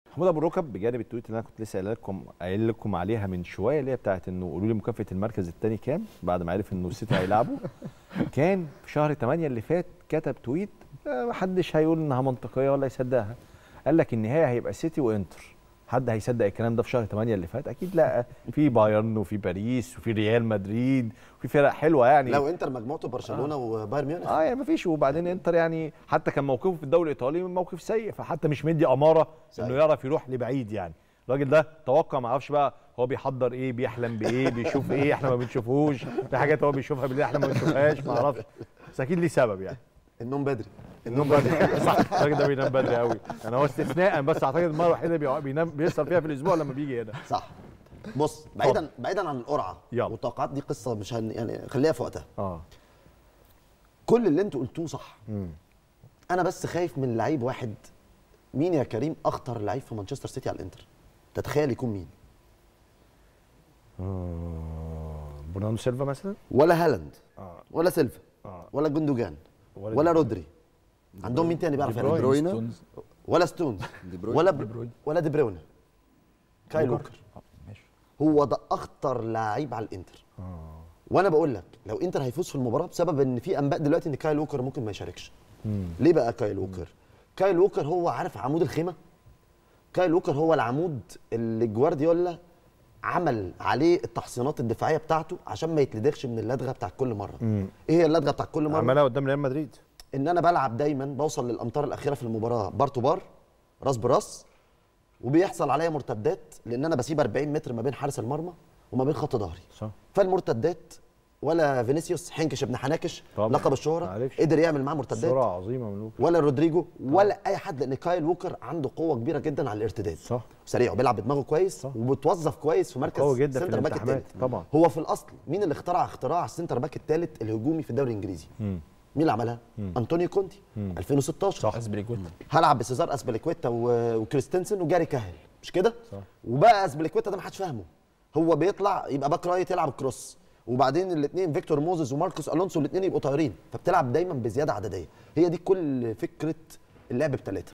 محمود ابو الركب بجانب التويت اللي انا كنت لسه قايل لكم قايل لكم عليها من شويه اللي هي بتاعت انه قولوا لي مكافاه المركز الثاني كام بعد ما عرف انه السيتي هيلعبوا كان في شهر 8 اللي فات كتب تويت آه، محدش هيقول انها منطقيه ولا يصدقها قال لك النهايه هيبقى سيتي وانتر حد هيصدق الكلام ده في شهر 8 اللي فات اكيد لا في بايرن وفي باريس وفي ريال مدريد وفي فرق حلوه يعني لو انتر مجموعته برشلونه وبايرن ميونخ اه يعني مفيش وبعدين انتر يعني حتى كان موقفه في الدوري الايطالي موقف سيء فحتى مش مدي اماره صحيح. انه يعرف يروح لبعيد يعني الراجل ده توقع ما اعرفش بقى هو بيحضر ايه بيحلم بايه بيشوف ايه احنا ما بنشوفوش في حاجات هو بيشوفها بالليل احنا ما بنشوفهاش ما اعرفش بس اكيد ليه سبب يعني النوم بدري النوم بدري صح الراجل ده بينام بدري قوي يعني هو استثناء بس اعتقد المره الوحيده اللي بينام بيسهر فيها في الاسبوع لما بيجي هنا صح بص بعيدا بعيدا عن القرعه يلا. والتوقعات دي قصه مش هن يعني خليها في وقتها اه كل اللي انتوا قلتوه صح انا بس خايف من لعيب واحد مين يا كريم اخطر لعيب في مانشستر سيتي على الانتر تتخيل يكون مين برناردو سيلفا مثلا ولا هالاند اه ولا سيلفا اه ولا جندوجان ولا ولا دي- رودري عندهم مين تاني بيعرف دي يلعب؟ بروين. بروينا ولا ستونز دي بروين. ولا دي ب... بروين. ولا دي بروين كايل ووكر آه، ماشي هو ده اخطر لعيب على الانتر وانا بقول لك لو انتر هيفوز في المباراه بسبب ان في انباء دلوقتي ان كايل ووكر ممكن ما يشاركش ليه بقى كايل ووكر كايل ووكر هو عارف عمود الخيمه كايل ووكر هو العمود اللي جوارديولا عمل عليه التحصينات الدفاعيه بتاعته عشان ما يتلدغش من اللدغه بتاعت كل مره ايه هي اللدغه بتاعت كل مره عملها قدام ريال مدريد ان انا بلعب دايما بوصل للامتار الاخيره في المباراه بار تو بار راس براس وبيحصل عليا مرتدات لان انا بسيب 40 متر ما بين حارس المرمى وما بين خط ظهري صح فالمرتدات ولا فينيسيوس حنكش ابن حناكش طبعا. لقب الشهره معلش. قدر يعمل معاه مرتدات سرعه عظيمه من لوكا ولا رودريجو ولا اي حد لان كايل ووكر عنده قوه كبيره جدا على الارتداد صح سريع وبيلعب بدماغه كويس صح. وبتوظف كويس في مركز قوي جدا في سنتر باك الالتحامات التالت طبعا هو في الاصل مين اللي اخترع اختراع السنتر باك الثالث الهجومي في الدوري الانجليزي مم. مين اللي عملها انطونيو كونتي 2016 صح اسبريكوتا هلعب بسيزار اسبليكويتا و- وكريستنسن وجاري كاهل مش كده صح. وبقى اسبليكويتا ده ما حدش فاهمه هو بيطلع يبقى باك رايت يلعب كروس وبعدين الاثنين فيكتور موزيس وماركوس الونسو الاثنين يبقوا طايرين فبتلعب دايما بزياده عدديه هي دي كل فكره اللعب بثلاثه